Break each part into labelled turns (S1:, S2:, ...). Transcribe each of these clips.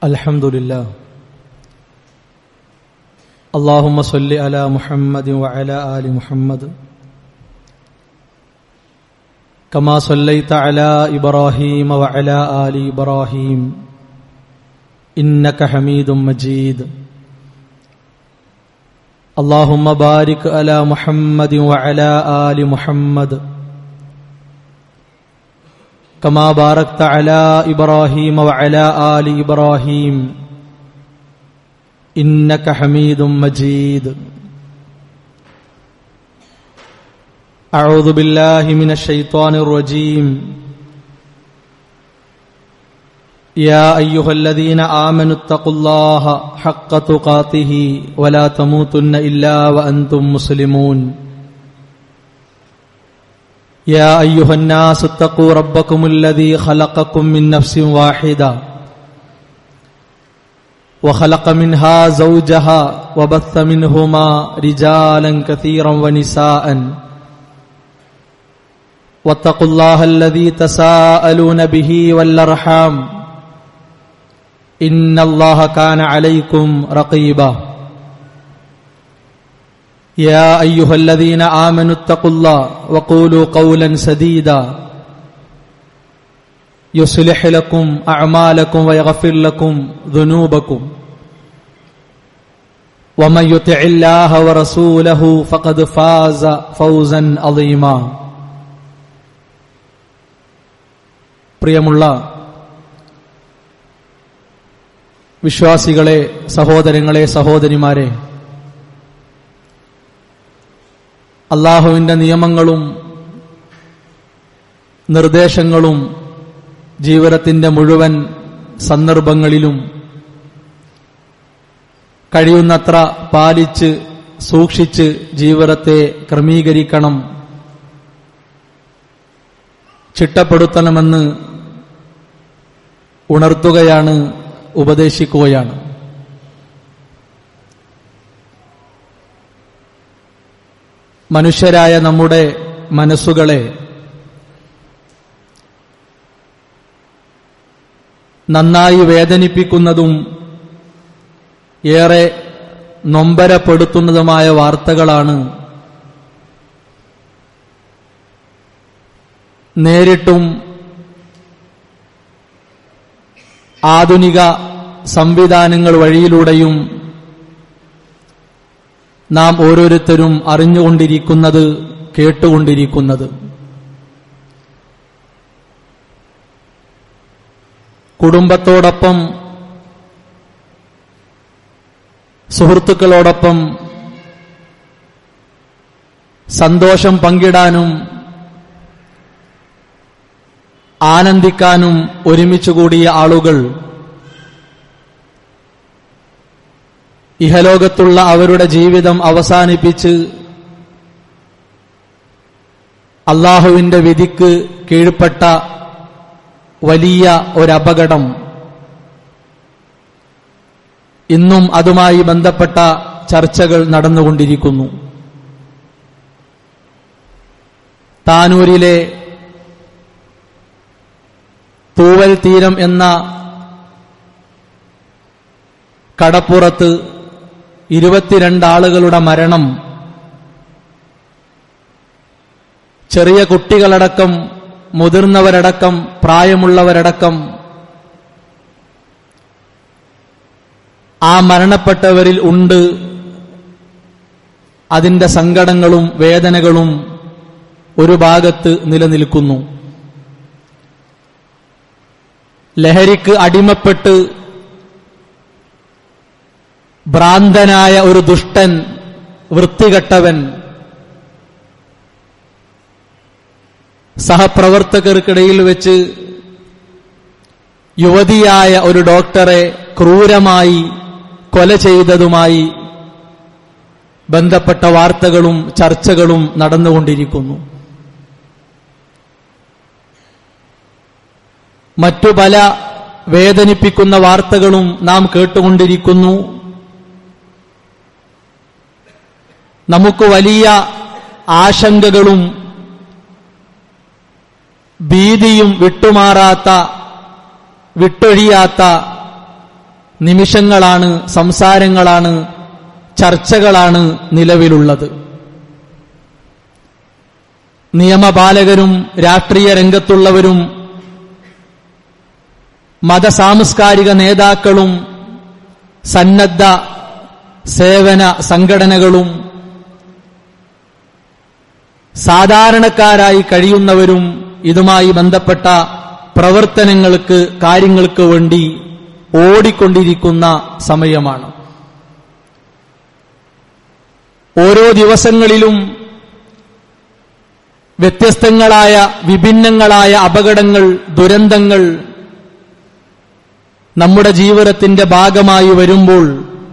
S1: الحمد لله اللهم صل على محمد وعلى ال محمد كما صليت على ابراهيم وعلى ال ابراهيم انك حميد مجيد اللهم بارك على محمد وعلى ال محمد كما باركت على ابراهيم وعلى ال ابراهيم انك حميد مجيد اعوذ بالله من الشيطان الرجيم يا ايها الذين امنوا اتقوا الله حق تقاته ولا تموتن الا وانتم مسلمون يا ايها الناس اتقوا ربكم الذي خلقكم من نفس واحده وخلق منها زوجها وبث منهما رجالا كثيرا ونساء واتقوا الله الذي تساءلون به والارحام ان الله كان عليكم رقيبا يا ايها الذين امنوا اتقوا الله وقولوا قولا سديدا يصلح لكم اعمالكم ويغفر لكم ذنوبكم ومن يطع الله ورسوله فقد فاز فوزا عظيما പ്രിയമുള്ള വിശ്വാസികളെ സഹോദരങ്ങളെ സഹോദരിമാരെ അള്ളാഹുവിന്റെ നിയമങ്ങളും നിർദ്ദേശങ്ങളും ജീവിതത്തിന്റെ മുഴുവൻ സന്ദർഭങ്ങളിലും കഴിയുന്നത്ര പാലിച്ച് സൂക്ഷിച്ച് ജീവിതത്തെ ക്രമീകരിക്കണം ചിട്ടപ്പെടുത്തണമെന്ന് ഉണർത്തുകയാണ് ഉപദേശിക്കുകയാണ് മനുഷ്യരായ നമ്മുടെ മനസ്സുകളെ നന്നായി വേദനിപ്പിക്കുന്നതും ഏറെ നൊമ്പരപ്പെടുത്തുന്നതുമായ വാർത്തകളാണ് നേരിട്ടും ആധുനിക സംവിധാനങ്ങൾ വഴിയിലൂടെയും നാം ഓരോരുത്തരും അറിഞ്ഞുകൊണ്ടിരിക്കുന്നത് കേട്ടുകൊണ്ടിരിക്കുന്നത് കുടുംബത്തോടൊപ്പം സുഹൃത്തുക്കളോടൊപ്പം സന്തോഷം പങ്കിടാനും ആനന്ദിക്കാനും ഒരുമിച്ചുകൂടിയ ആളുകൾ ഇഹലോകത്തുള്ള അവരുടെ ജീവിതം അവസാനിപ്പിച്ച് അള്ളാഹുവിന്റെ വിധിക്ക് കീഴ്പ്പെട്ട വലിയ ഒരപകടം ഇന്നും അതുമായി ബന്ധപ്പെട്ട ചർച്ചകൾ നടന്നുകൊണ്ടിരിക്കുന്നു താനൂരിലെ തൂവൽ തീരം എന്ന കടപ്പുറത്ത് ഇരുപത്തിരണ്ടാളുകളുടെ മരണം ചെറിയ കുട്ടികളടക്കം മുതിർന്നവരടക്കം പ്രായമുള്ളവരടക്കം ആ മരണപ്പെട്ടവരിൽ ഉണ്ട് അതിന്റെ സങ്കടങ്ങളും വേദനകളും ഒരു ഭാഗത്ത് നിലനിൽക്കുന്നു ലഹരിക്ക് അടിമപ്പെട്ട് ഭ്രാന്തനായ ഒരു ദുഷ്ടൻ വൃത്തികെട്ടവൻ സഹപ്രവർത്തകർക്കിടയിൽ വെച്ച് യുവതിയായ ഒരു ഡോക്ടറെ ക്രൂരമായി കൊല ചെയ്തതുമായി ബന്ധപ്പെട്ട വാർത്തകളും ചർച്ചകളും നടന്നുകൊണ്ടിരിക്കുന്നു മറ്റു പല വേദനിപ്പിക്കുന്ന വാർത്തകളും നാം കേട്ടുകൊണ്ടിരിക്കുന്നു നമുക്ക് വലിയ ആശങ്കകളും ഭീതിയും വിട്ടുമാറാത്ത വിട്ടൊഴിയാത്ത നിമിഷങ്ങളാണ് സംസാരങ്ങളാണ് ചർച്ചകളാണ് നിലവിലുള്ളത് നിയമപാലകരും രാഷ്ട്രീയ രംഗത്തുള്ളവരും മതസാംസ്കാരിക നേതാക്കളും സന്നദ്ധ സേവന സംഘടനകളും സാധാരണക്കാരായി കഴിയുന്നവരും ഇതുമായി ബന്ധപ്പെട്ട പ്രവർത്തനങ്ങൾക്ക് കാര്യങ്ങൾക്ക് വേണ്ടി ഓടിക്കൊണ്ടിരിക്കുന്ന സമയമാണ് ഓരോ ദിവസങ്ങളിലും വ്യത്യസ്തങ്ങളായ വിഭിന്നങ്ങളായ അപകടങ്ങൾ ദുരന്തങ്ങൾ നമ്മുടെ ജീവിതത്തിന്റെ ഭാഗമായി വരുമ്പോൾ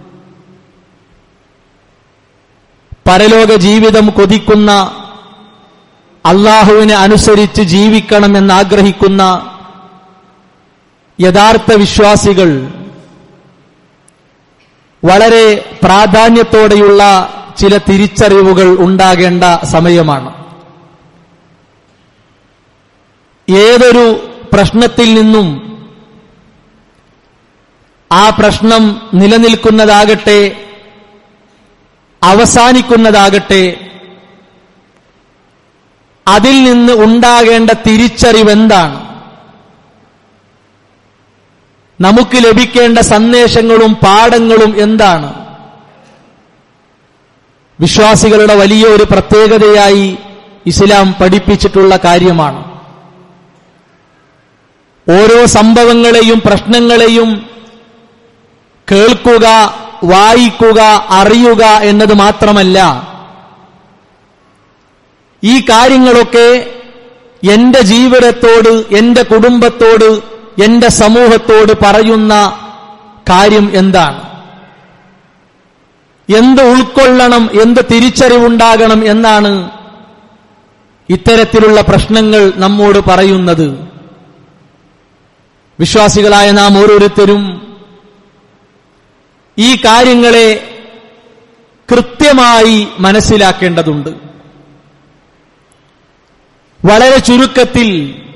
S1: പരലോക ജീവിതം കൊതിക്കുന്ന അള്ളാഹുവിനെ അനുസരിച്ച് ജീവിക്കണമെന്ന് ആഗ്രഹിക്കുന്ന യഥാർത്ഥ വിശ്വാസികൾ വളരെ പ്രാധാന്യത്തോടെയുള്ള ചില തിരിച്ചറിവുകൾ ഉണ്ടാകേണ്ട സമയമാണ് ഏതൊരു പ്രശ്നത്തിൽ നിന്നും ആ പ്രശ്നം നിലനിൽക്കുന്നതാകട്ടെ അവസാനിക്കുന്നതാകട്ടെ അതിൽ നിന്ന് ഉണ്ടാകേണ്ട തിരിച്ചറിവെന്താണ് നമുക്ക് ലഭിക്കേണ്ട സന്ദേശങ്ങളും പാഠങ്ങളും എന്താണ് വിശ്വാസികളുടെ വലിയ ഒരു പ്രത്യേകതയായി ഇസ്ലാം പഠിപ്പിച്ചിട്ടുള്ള കാര്യമാണ് ഓരോ സംഭവങ്ങളെയും പ്രശ്നങ്ങളെയും കേൾക്കുക വായിക്കുക അറിയുക എന്നത് മാത്രമല്ല ഈ കാര്യങ്ങളൊക്കെ എന്റെ ജീവിതത്തോട് എന്റെ കുടുംബത്തോട് എന്റെ സമൂഹത്തോട് പറയുന്ന കാര്യം എന്താണ് എന്ത് ഉൾക്കൊള്ളണം എന്ത് തിരിച്ചറിവുണ്ടാകണം എന്നാണ് ഇത്തരത്തിലുള്ള പ്രശ്നങ്ങൾ നമ്മോട് പറയുന്നത് വിശ്വാസികളായ നാം ഓരോരുത്തരും ഈ കാര്യങ്ങളെ കൃത്യമായി മനസ്സിലാക്കേണ്ടതുണ്ട് വളരെ ചുരുക്കത്തിൽ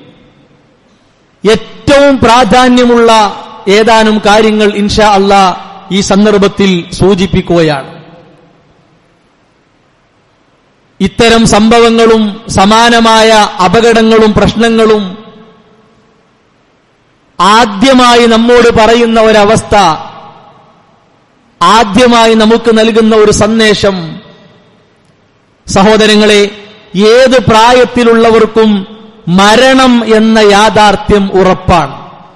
S1: ഏറ്റവും പ്രാധാന്യമുള്ള ഏതാനും കാര്യങ്ങൾ ഇൻഷാ അള്ളാ ഈ സന്ദർഭത്തിൽ സൂചിപ്പിക്കുകയാണ് ഇത്തരം സംഭവങ്ങളും സമാനമായ അപകടങ്ങളും പ്രശ്നങ്ങളും ആദ്യമായി നമ്മോട് പറയുന്ന ഒരവസ്ഥ ആദ്യമായി നമുക്ക് നൽകുന്ന ഒരു സന്ദേശം സഹോദരങ്ങളെ ഏത് പ്രായത്തിലുള്ളവർക്കും മരണം എന്ന യാഥാർത്ഥ്യം ഉറപ്പാണ്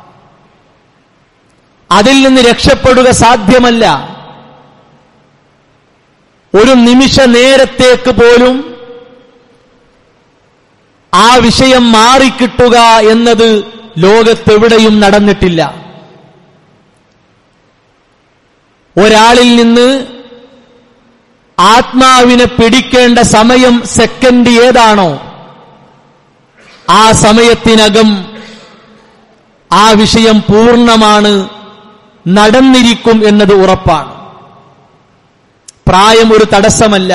S1: അതിൽ നിന്ന് രക്ഷപ്പെടുക സാധ്യമല്ല ഒരു നിമിഷ നേരത്തേക്ക് പോലും ആ വിഷയം മാറിക്കിട്ടുക എന്നത് ലോകത്തെവിടെയും നടന്നിട്ടില്ല ഒരാളിൽ നിന്ന് ആത്മാവിനെ പിടിക്കേണ്ട സമയം സെക്കൻഡ് ഏതാണോ ആ സമയത്തിനകം ആ വിഷയം പൂർണ്ണമാണ് നടന്നിരിക്കും എന്നത് ഉറപ്പാണ് പ്രായം ഒരു തടസ്സമല്ല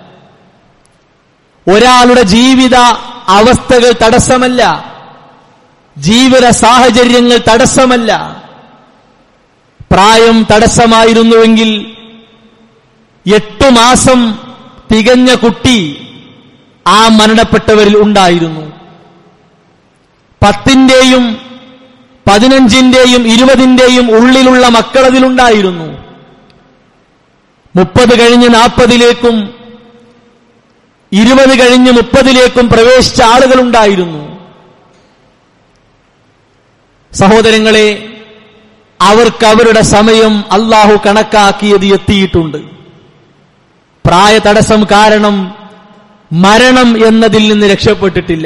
S1: ഒരാളുടെ ജീവിത അവസ്ഥകൾ തടസ്സമല്ല ജീവിത സാഹചര്യങ്ങൾ തടസ്സമല്ല പ്രായം തടസ്സമായിരുന്നുവെങ്കിൽ എട്ടു മാസം തികഞ്ഞ കുട്ടി ആ മരണപ്പെട്ടവരിൽ ഉണ്ടായിരുന്നു പത്തിന്റെയും പതിനഞ്ചിന്റെയും ഇരുപതിന്റെയും ഉള്ളിലുള്ള മക്കളതിലുണ്ടായിരുന്നു മുപ്പത് കഴിഞ്ഞ് നാൽപ്പതിലേക്കും ഇരുപത് കഴിഞ്ഞ് മുപ്പതിലേക്കും പ്രവേശിച്ച ആളുകളുണ്ടായിരുന്നു സഹോദരങ്ങളെ അവർക്ക് അവരുടെ സമയം അള്ളാഹു കണക്കാക്കിയത് എത്തിയിട്ടുണ്ട് പ്രായ തടസ്സം കാരണം മരണം എന്നതിൽ നിന്ന് രക്ഷപ്പെട്ടിട്ടില്ല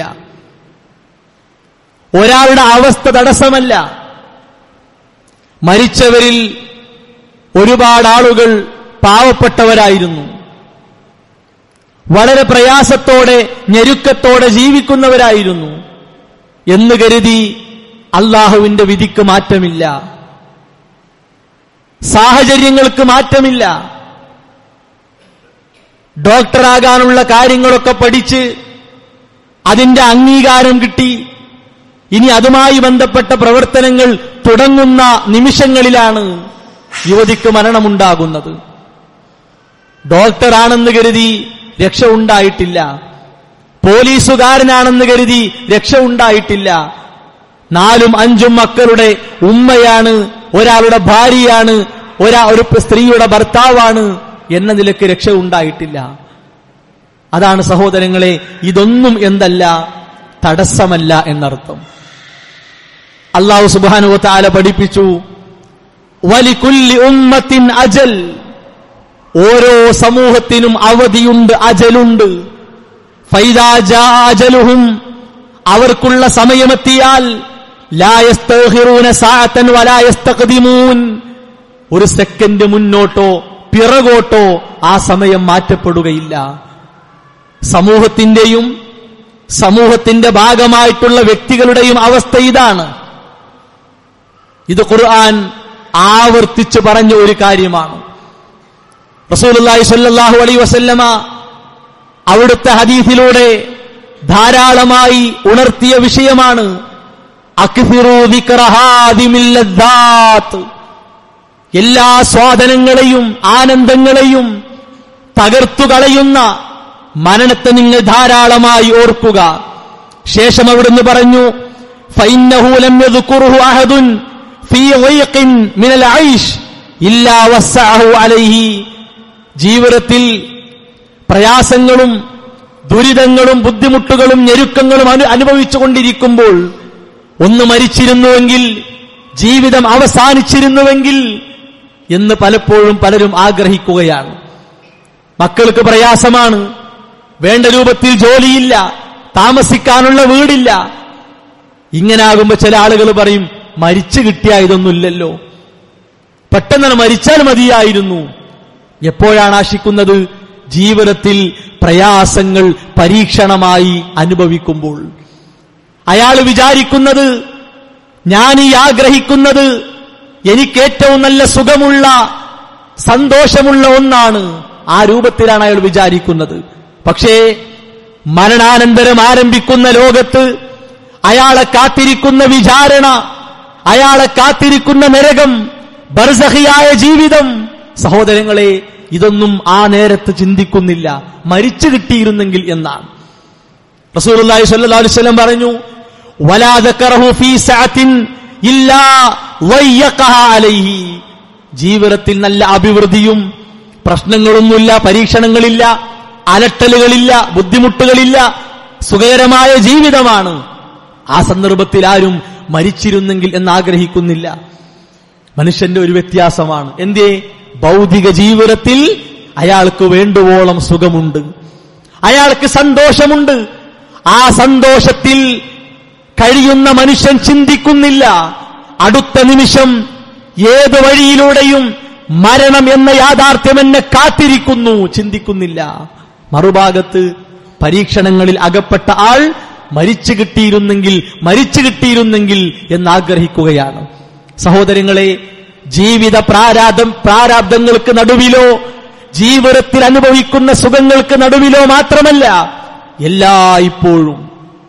S1: ഒരാളുടെ അവസ്ഥ തടസ്സമല്ല മരിച്ചവരിൽ ഒരുപാട് ആളുകൾ പാവപ്പെട്ടവരായിരുന്നു വളരെ പ്രയാസത്തോടെ ഞെരുക്കത്തോടെ ജീവിക്കുന്നവരായിരുന്നു എന്ന് കരുതി അള്ളാഹുവിന്റെ വിധിക്ക് മാറ്റമില്ല സാഹചര്യങ്ങൾക്ക് മാറ്റമില്ല ഡോക്ടറാകാനുള്ള കാര്യങ്ങളൊക്കെ പഠിച്ച് അതിന്റെ അംഗീകാരം കിട്ടി ഇനി അതുമായി ബന്ധപ്പെട്ട പ്രവർത്തനങ്ങൾ തുടങ്ങുന്ന നിമിഷങ്ങളിലാണ് യുവതിക്ക് മരണമുണ്ടാകുന്നത് ഡോക്ടറാണെന്ന് കരുതി രക്ഷ ഉണ്ടായിട്ടില്ല പോലീസുകാരനാണെന്ന് കരുതി രക്ഷ ഉണ്ടായിട്ടില്ല നാലും അഞ്ചും മക്കളുടെ ഉമ്മയാണ് ഒരാളുടെ ഭാര്യയാണ് ഒരാ ഒരു സ്ത്രീയുടെ ഭർത്താവാണ് എന്ന നിലക്ക് രക്ഷ ഉണ്ടായിട്ടില്ല അതാണ് സഹോദരങ്ങളെ ഇതൊന്നും എന്തല്ല തടസ്സമല്ല എന്നർത്ഥം അള്ളാഹു സുബാനു താല പഠിപ്പിച്ചു വലിക്കുല്ലി ഉമ്മത്തിൻ അജൽ ഓരോ സമൂഹത്തിനും അവധിയുണ്ട് അജലുണ്ട് ഫൈദാജാജലുഹും അവർക്കുള്ള സമയമെത്തിയാൽ ലായസ്തഹിറൂന സാഅത്തൻ വലായസ്തഖദിമൂൻ ഒരു സെക്കൻഡ് മുന്നോട്ടോ പിറകോട്ടോ ആ സമയം മാറ്റപ്പെടുകയില്ല സമൂഹത്തിന്റെയും സമൂഹത്തിന്റെ ഭാഗമായിട്ടുള്ള വ്യക്തികളുടെയും അവസ്ഥ ഇതാണ് ഇത് ഖുർആൻ ആവർത്തിച്ചു പറഞ്ഞ ഒരു കാര്യമാണ് റസൂലുള്ളാഹി സ്വല്ലല്ലാഹു അലൈഹി വസല്ലമ അവിടുത്തെ ഹദീസിലൂടെ ധാരാളമായി ഉണർത്തിയ വിഷയമാണ് അക്ഫിറൂ ദിക്റഹാദിമിൽ ലദ്ദാത്ത് എല്ലാ സ്വാദനങ്ങളെയും ആനന്ദങ്ങളെയും തകർത്തു കളയുന്ന മരണത്തെ നിങ്ങൾ ധാരാളമായി ഓർക്കുക ശേഷം അവിടുന്ന് പറഞ്ഞു ഫൈന്നഹു ലം യദ്കുറുഹു അഹദുൻ ഫീ ളൈഖിൻ മിനൽ ഐഷ് ഇല്ലാ വസ്സഅഹു അലൈഹി ജീവിതത്തിൽ പ്രയാസങ്ങളും ദുരിതങ്ങളും ബുദ്ധിമുട്ടുകളും ഞെരുക്കങ്ങളും അനു അനുഭവിച്ചുകൊണ്ടിരിക്കുമ്പോൾ ഒന്ന് മരിച്ചിരുന്നുവെങ്കിൽ ജീവിതം അവസാനിച്ചിരുന്നുവെങ്കിൽ എന്ന് പലപ്പോഴും പലരും ആഗ്രഹിക്കുകയാണ് മക്കൾക്ക് പ്രയാസമാണ് വേണ്ട രൂപത്തിൽ ജോലിയില്ല താമസിക്കാനുള്ള വീടില്ല ഇങ്ങനാകുമ്പോ ചില ആളുകൾ പറയും മരിച്ചു കിട്ടിയ ഇതൊന്നുമില്ലല്ലോ പെട്ടെന്ന് മരിച്ചാൽ മതിയായിരുന്നു എപ്പോഴാണ് ആശിക്കുന്നത് ജീവിതത്തിൽ പ്രയാസങ്ങൾ പരീക്ഷണമായി അനുഭവിക്കുമ്പോൾ അയാൾ വിചാരിക്കുന്നത് ഞാൻ ഈ ആഗ്രഹിക്കുന്നത് എനിക്ക് ഏറ്റവും നല്ല സുഖമുള്ള സന്തോഷമുള്ള ഒന്നാണ് ആ രൂപത്തിലാണ് അയാൾ വിചാരിക്കുന്നത് പക്ഷേ മരണാനന്തരം ആരംഭിക്കുന്ന ലോകത്ത് അയാളെ കാത്തിരിക്കുന്ന വിചാരണ അയാളെ കാത്തിരിക്കുന്ന നരകം ബർസഹിയായ ജീവിതം സഹോദരങ്ങളെ ഇതൊന്നും ആ നേരത്ത് ചിന്തിക്കുന്നില്ല മരിച്ചു കിട്ടിയിരുന്നെങ്കിൽ എന്നാണ് റസൂലുള്ളാഹി സ്വല്ലല്ലാഹു അലൈഹി വസല്ലം പറഞ്ഞു വലാ ദക്കറഹു ഫീ സഅത്തിൻ ഇല്ലാ വയ്യഖഹ അലൈഹി ജീവിതത്തിൽ നല്ല അഭിവൃദ്ധിയും പ്രശ്നങ്ങളൊന്നുമില്ല പരീക്ഷണങ്ങളില്ല അലട്ടലുകളില്ല ബുദ്ധിമുട്ടുകളില്ല സുഖകരമായ ജീവിതമാണ് ആ സന്ദർഭത്തിൽ ആരും മരിച്ചിരുന്നെങ്കിൽ എന്ന് ആഗ്രഹിക്കുന്നില്ല മനുഷ്യന്റെ ഒരു വ്യത്യാസമാണ് എന്തേ ഭൗതിക ജീവിതത്തിൽ അയാൾക്ക് വേണ്ടുവോളം സുഖമുണ്ട് അയാൾക്ക് സന്തോഷമുണ്ട് ആ സന്തോഷത്തിൽ കഴിയുന്ന മനുഷ്യൻ ചിന്തിക്കുന്നില്ല അടുത്ത നിമിഷം ഏത് വഴിയിലൂടെയും മരണം എന്ന യാഥാർത്ഥ്യം എന്നെ കാത്തിരിക്കുന്നു ചിന്തിക്കുന്നില്ല മറുഭാഗത്ത് പരീക്ഷണങ്ങളിൽ അകപ്പെട്ട ആൾ മരിച്ചു കിട്ടിയിരുന്നെങ്കിൽ മരിച്ചു കിട്ടിയിരുന്നെങ്കിൽ എന്നാഗ്രഹിക്കുകയാണ് സഹോദരങ്ങളെ ജീവിത പ്രാരാധം പ്രാരാബ്ദങ്ങൾക്ക് നടുവിലോ ജീവിതത്തിൽ അനുഭവിക്കുന്ന സുഖങ്ങൾക്ക് നടുവിലോ മാത്രമല്ല എല്ലായ്പ്പോഴും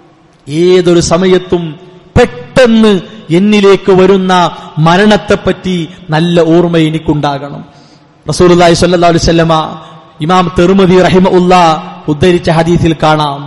S1: ഏതൊരു സമയത്തും പെട്ടെന്ന് എന്നിലേക്ക് വരുന്ന മരണത്തെപ്പറ്റി നല്ല ഓർമ്മ എനിക്കുണ്ടാകണം റസൂലുള്ളാഹി സ്വല്ലല്ലാഹു അലൈഹി വസല്ലമ ഇമാം തെർമദി റഹിമ ഉള്ള ഉദ്ധരിച്ച ഹദീസിൽ കാണാം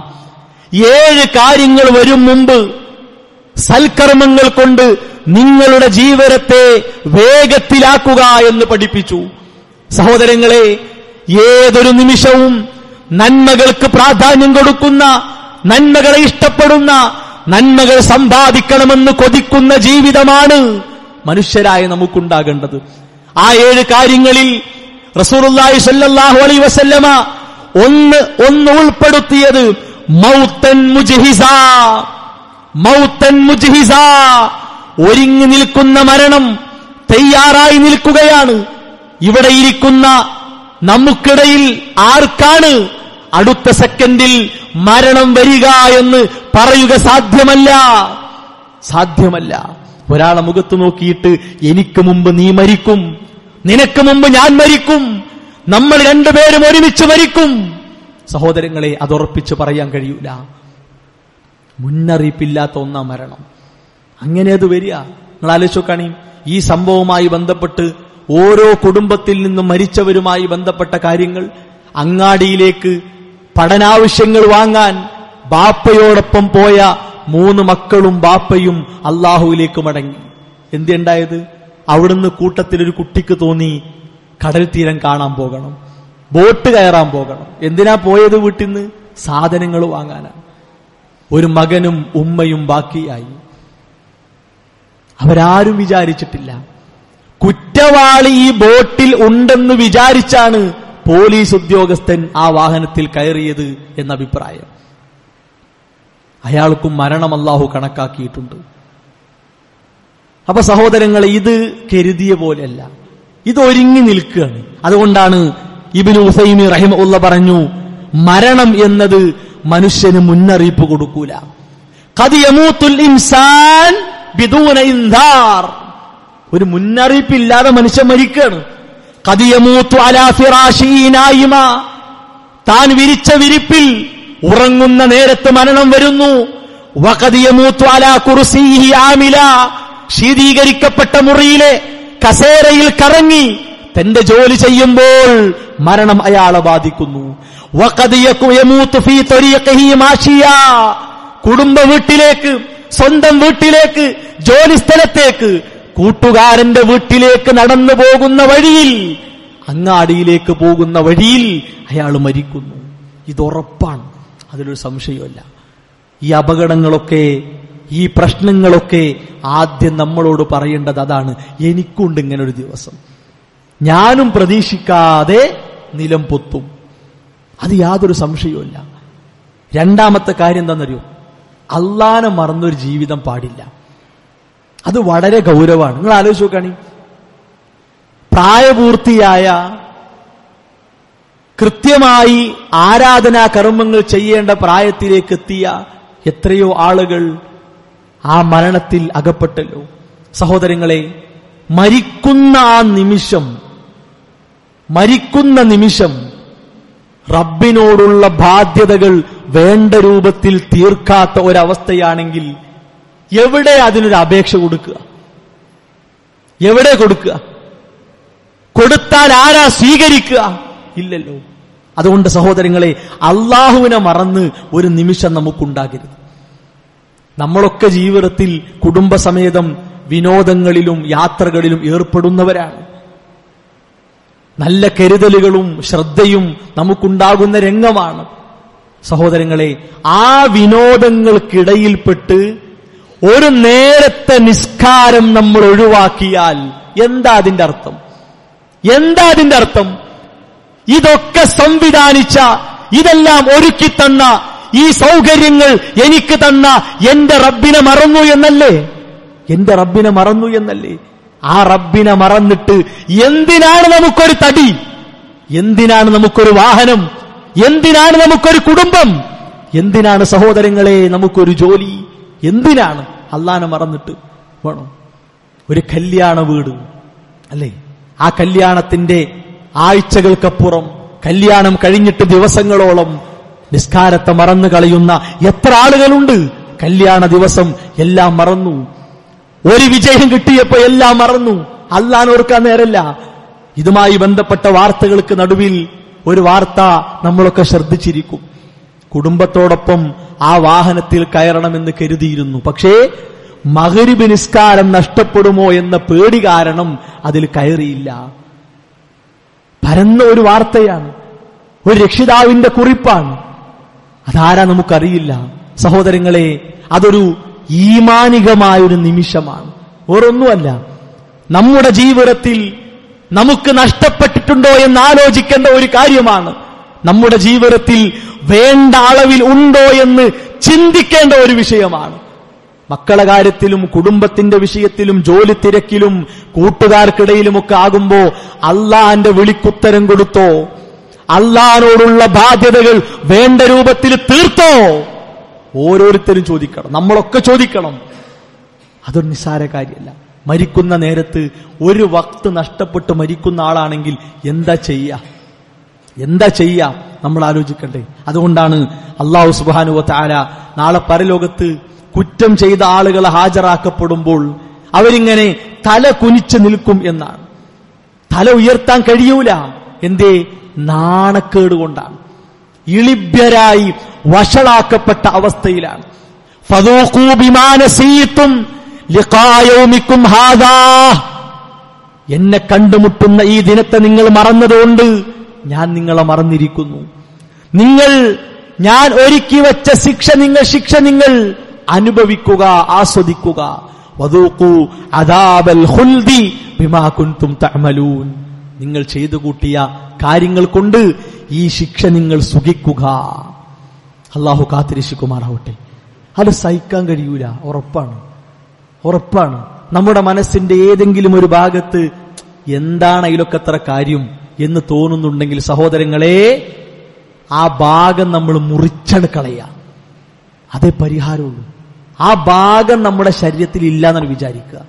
S1: ഏഴ് കാര്യങ്ങൾ വരും മുമ്പ് സൽക്കർമ്മങ്ങൾ കൊണ്ട് നിങ്ങളുടെ ജീവിതത്തെ വേഗത്തിലാക്കുക എന്ന് പഠിപ്പിച്ചു സഹോദരങ്ങളെ ഏതൊരു നിമിഷവും നന്മകൾക്ക് പ്രാധാന്യം കൊടുക്കുന്ന നന്മകളെ ഇഷ്ടപ്പെടുന്ന നന്മകൾ സമ്പാദിക്കണമെന്ന് കൊതിക്കുന്ന ജീവിതമാണ് മനുഷ്യരായ നമുക്കുണ്ടാകേണ്ടത് ആ ഏഴ് കാര്യങ്ങളിൽ റസൂറുല്ലാഹി സല്ലല്ലാഹു അലൈഹി വസല്ലമ ഒന്ന് ഒന്ന് ഉൾപ്പെടുത്തിയത് മൗത്തൻ മുജ്ഹിസ മൗത്തൻ മുജ്ഹിസ ഒരുങ്ങി നിൽക്കുന്ന മരണം തയ്യാറായി നിൽക്കുകയാണ് ഇവിടെ ഇരിക്കുന്ന നമുക്കിടയിൽ ആർക്കാണ് അടുത്ത സെക്കൻഡിൽ മരണം വരിക എന്ന് പറയുക സാധ്യമല്ല സാധ്യമല്ല ഒരാളെ മുഖത്ത് നോക്കിയിട്ട് എനിക്ക് മുമ്പ് നീ മരിക്കും നിനക്ക് മുമ്പ് ഞാൻ മരിക്കും നമ്മൾ രണ്ടുപേരും ഒരുമിച്ച് മരിക്കും സഹോദരങ്ങളെ അതുറപ്പിച്ച് പറയാൻ കഴിയൂല മുന്നറിയിപ്പില്ലാത്ത ഒന്നാം മരണം അങ്ങനെ അത് വരിക നിങ്ങൾ ആലോചിച്ചോക്കാണി ഈ സംഭവവുമായി ബന്ധപ്പെട്ട് ഓരോ കുടുംബത്തിൽ നിന്നും മരിച്ചവരുമായി ബന്ധപ്പെട്ട കാര്യങ്ങൾ അങ്ങാടിയിലേക്ക് പഠനാവശ്യങ്ങൾ വാങ്ങാൻ ബാപ്പയോടൊപ്പം പോയ മൂന്ന് മക്കളും ബാപ്പയും അള്ളാഹുവിലേക്ക് മടങ്ങി എന്തുണ്ടായത് അവിടുന്ന് കൂട്ടത്തിൽ ഒരു കുട്ടിക്ക് തോന്നി കടൽ തീരം കാണാൻ പോകണം ബോട്ട് കയറാൻ പോകണം എന്തിനാ പോയത് വീട്ടിൽ നിന്ന് സാധനങ്ങൾ വാങ്ങാനാണ് ഒരു മകനും ഉമ്മയും ബാക്കിയായി അവരാരും വിചാരിച്ചിട്ടില്ല കുറ്റവാളി ഈ ബോട്ടിൽ ഉണ്ടെന്ന് വിചാരിച്ചാണ് പോലീസ് ഉദ്യോഗസ്ഥൻ ആ വാഹനത്തിൽ കയറിയത് എന്ന അഭിപ്രായം അയാൾക്കും മരണം അല്ലാഹു കണക്കാക്കിയിട്ടുണ്ട് അപ്പൊ സഹോദരങ്ങളെ ഇത് കരുതിയ പോലെയല്ല ഇത് ഒരുങ്ങി നിൽക്കുകയാണ് അതുകൊണ്ടാണ് ഇബിന് ഉസൈമി റഹിമ ഉള്ള പറഞ്ഞു മരണം എന്നത് മനുഷ്യന് മുന്നറിയിപ്പ് കൊടുക്കൂല കതിയമൂത്തുൽ ഇൻസാൻ ബിദൂന ഇൻധാർ ഒരു മുന്നറിയിപ്പില്ലാതെ മനുഷ്യൻ മരിക്കുകയാണ് കതിയമൂത്തു അലാ ഫിറാശീനായിമ താൻ വിരിച്ച വിരിപ്പിൽ ഉറങ്ങുന്ന നേരത്ത് മരണം വരുന്നു വകതിയമൂത്തു അലാ കുർസീഹി ആമില ശീതീകരിക്കപ്പെട്ട മുറിയിലെ കസേരയിൽ കറങ്ങി തന്റെ ജോലി ചെയ്യുമ്പോൾ മരണം അയാളെ ബാധിക്കുന്നു വഖദിയകുയമൂത്തു ഫീ ത്വരീഖിഹി മാഷിയ കുടുംബ വീട്ടിലേക്ക് സ്വന്തം വീട്ടിലേക്ക് ജോലി സ്ഥലത്തേക്ക് കൂട്ടുകാരന്റെ വീട്ടിലേക്ക് നടന്നു പോകുന്ന വഴിയിൽ അങ്ങാടിയിലേക്ക് പോകുന്ന വഴിയിൽ അയാൾ മരിക്കുന്നു ഇതുറപ്പാണ് അതിലൊരു സംശയമല്ല ഈ അപകടങ്ങളൊക്കെ ഈ പ്രശ്നങ്ങളൊക്കെ ആദ്യം നമ്മളോട് പറയേണ്ടത് അതാണ് എനിക്കുണ്ട് ഇങ്ങനെ ഒരു ദിവസം ഞാനും പ്രതീക്ഷിക്കാതെ നിലം പൊത്തും അത് യാതൊരു സംശയവുമില്ല രണ്ടാമത്തെ കാര്യം എന്താണെന്നറിയോ അള്ളാനെ മറന്നൊരു ജീവിതം പാടില്ല അത് വളരെ ഗൗരവമാണ് നിങ്ങൾ ആലോചിച്ച് നോക്കുകയാണി പ്രായപൂർത്തിയായ കൃത്യമായി ആരാധനാ കർമ്മങ്ങൾ ചെയ്യേണ്ട പ്രായത്തിലേക്ക് എത്തിയ എത്രയോ ആളുകൾ ആ മരണത്തിൽ അകപ്പെട്ടല്ലോ സഹോദരങ്ങളെ മരിക്കുന്ന ആ നിമിഷം മരിക്കുന്ന നിമിഷം റബ്ബിനോടുള്ള ബാധ്യതകൾ വേണ്ട രൂപത്തിൽ തീർക്കാത്ത ഒരവസ്ഥയാണെങ്കിൽ എവിടെ അതിനൊരു അപേക്ഷ കൊടുക്കുക എവിടെ കൊടുക്കുക കൊടുത്താൽ ആരാ സ്വീകരിക്കുക ഇല്ലല്ലോ അതുകൊണ്ട് സഹോദരങ്ങളെ അള്ളാഹുവിനെ മറന്ന് ഒരു നിമിഷം നമുക്കുണ്ടാകരുത് നമ്മളൊക്കെ ജീവിതത്തിൽ കുടുംബസമേതം വിനോദങ്ങളിലും യാത്രകളിലും ഏർപ്പെടുന്നവരാണ് നല്ല കരുതലുകളും ശ്രദ്ധയും നമുക്കുണ്ടാകുന്ന രംഗമാണ് സഹോദരങ്ങളെ ആ വിനോദങ്ങൾക്കിടയിൽപ്പെട്ട് ഒരു നേരത്തെ നിസ്കാരം നമ്മൾ ഒഴിവാക്കിയാൽ എന്താ അതിന്റെ അർത്ഥം എന്താ അതിന്റെ അർത്ഥം ഇതൊക്കെ സംവിധാനിച്ച ഇതെല്ലാം ഒരുക്കി തന്ന ഈ സൗകര്യങ്ങൾ എനിക്ക് തന്ന എന്റെ റബ്ബിനെ മറന്നു എന്നല്ലേ എന്റെ റബ്ബിനെ മറന്നു എന്നല്ലേ ആ റബ്ബിനെ മറന്നിട്ട് എന്തിനാണ് നമുക്കൊരു തടി എന്തിനാണ് നമുക്കൊരു വാഹനം എന്തിനാണ് നമുക്കൊരു കുടുംബം എന്തിനാണ് സഹോദരങ്ങളെ നമുക്കൊരു ജോലി എന്തിനാണ് അള്ളാനെ മറന്നിട്ട് വേണം ഒരു കല്യാണ വീട് അല്ലേ ആ കല്യാണത്തിന്റെ ആഴ്ചകൾക്കപ്പുറം കല്യാണം കഴിഞ്ഞിട്ട് ദിവസങ്ങളോളം നിസ്കാരത്തെ മറന്നു കളയുന്ന എത്ര ആളുകളുണ്ട് കല്യാണ ദിവസം എല്ലാം മറന്നു ഒരു വിജയം കിട്ടിയപ്പോ എല്ലാം മറന്നു അല്ലാൻ ഓർക്കാൻ നേരല്ല ഇതുമായി ബന്ധപ്പെട്ട വാർത്തകൾക്ക് നടുവിൽ ഒരു വാർത്ത നമ്മളൊക്കെ ശ്രദ്ധിച്ചിരിക്കും കുടുംബത്തോടൊപ്പം ആ വാഹനത്തിൽ കയറണമെന്ന് കരുതിയിരുന്നു പക്ഷേ മകരിബ് നിസ്കാരം നഷ്ടപ്പെടുമോ എന്ന പേടി കാരണം അതിൽ കയറിയില്ല പരന്ന ഒരു വാർത്തയാണ് ഒരു രക്ഷിതാവിന്റെ കുറിപ്പാണ് അതാരാ നമുക്കറിയില്ല സഹോദരങ്ങളെ അതൊരു ഈമാനികമായൊരു നിമിഷമാണ് വേറൊന്നുമല്ല നമ്മുടെ ജീവിതത്തിൽ നമുക്ക് നഷ്ടപ്പെട്ടിട്ടുണ്ടോ എന്ന് ആലോചിക്കേണ്ട ഒരു കാര്യമാണ് നമ്മുടെ ജീവിതത്തിൽ വേണ്ട അളവിൽ ഉണ്ടോ എന്ന് ചിന്തിക്കേണ്ട ഒരു വിഷയമാണ് മക്കളെ കാര്യത്തിലും കുടുംബത്തിന്റെ വിഷയത്തിലും ജോലി തിരക്കിലും കൂട്ടുകാർക്കിടയിലുമൊക്കെ ആകുമ്പോ അള്ളാന്റെ വിളിക്കുത്തരം കൊടുത്തോ അള്ളഹാനോടുള്ള ബാധ്യതകൾ വേണ്ട രൂപത്തിൽ തീർത്തോ ഓരോരുത്തരും ചോദിക്കണം നമ്മളൊക്കെ ചോദിക്കണം അതൊരു നിസ്സാര കാര്യമല്ല മരിക്കുന്ന നേരത്ത് ഒരു വക്ത് നഷ്ടപ്പെട്ട് മരിക്കുന്ന ആളാണെങ്കിൽ എന്താ ചെയ്യ എന്താ ചെയ്യ നമ്മൾ ആലോചിക്കണ്ടേ അതുകൊണ്ടാണ് അള്ളാഹു സുബാനുവ താര നാളെ പരലോകത്ത് കുറ്റം ചെയ്ത ആളുകൾ ഹാജരാക്കപ്പെടുമ്പോൾ അവരിങ്ങനെ തല കുനിച്ച് നിൽക്കും എന്നാണ് തല ഉയർത്താൻ കഴിയൂല എന്തേ നാണക്കേട് കൊണ്ടാണ് ഇളിഭ്യരായി വഷളാക്കപ്പെട്ട അവസ്ഥയിലാണ് ഫദൂഖൂ ബിമാ നസീതും ലിഖാ യൗമിക്കും ഹാദാ എന്നെ കണ്ടുമുട്ടുന്ന ഈ ദിനത്തെ നിങ്ങൾ മറന്നതുകൊണ്ട് ഞാൻ നിങ്ങളെ മറന്നിരിക്കുന്നു നിങ്ങൾ ഞാൻ ഒരുക്കി വെച്ച ശിക്ഷ നിങ്ങൾ ശിക്ഷ നിങ്ങൾ അനുഭവിക്കുക ആസ്വദിക്കുക വദൂഖൂ അദാബൽ ഖുൽദി ബിമാ കുൻതും തഅമലൂൻ നിങ്ങൾ ചെയ്തു കൂട്ടിയ കാര്യങ്ങൾ കൊണ്ട് ഈ ശിക്ഷ നിങ്ങൾ സുഖിക്കുക അള്ളാഹു കാത്തിരിശിക്കുമാറാവട്ടെ അത് സഹിക്കാൻ കഴിയൂല ഉറപ്പാണ് ഉറപ്പാണ് നമ്മുടെ മനസ്സിന്റെ ഏതെങ്കിലും ഒരു ഭാഗത്ത് എന്താണ് അതിലൊക്കെ അത്ര കാര്യം എന്ന് തോന്നുന്നുണ്ടെങ്കിൽ സഹോദരങ്ങളെ ആ ഭാഗം നമ്മൾ മുറിച്ചട് കളയുക അതേ പരിഹാരമുള്ളൂ ആ ഭാഗം നമ്മുടെ ശരീരത്തിൽ ഇല്ല എന്നാണ് വിചാരിക്കുക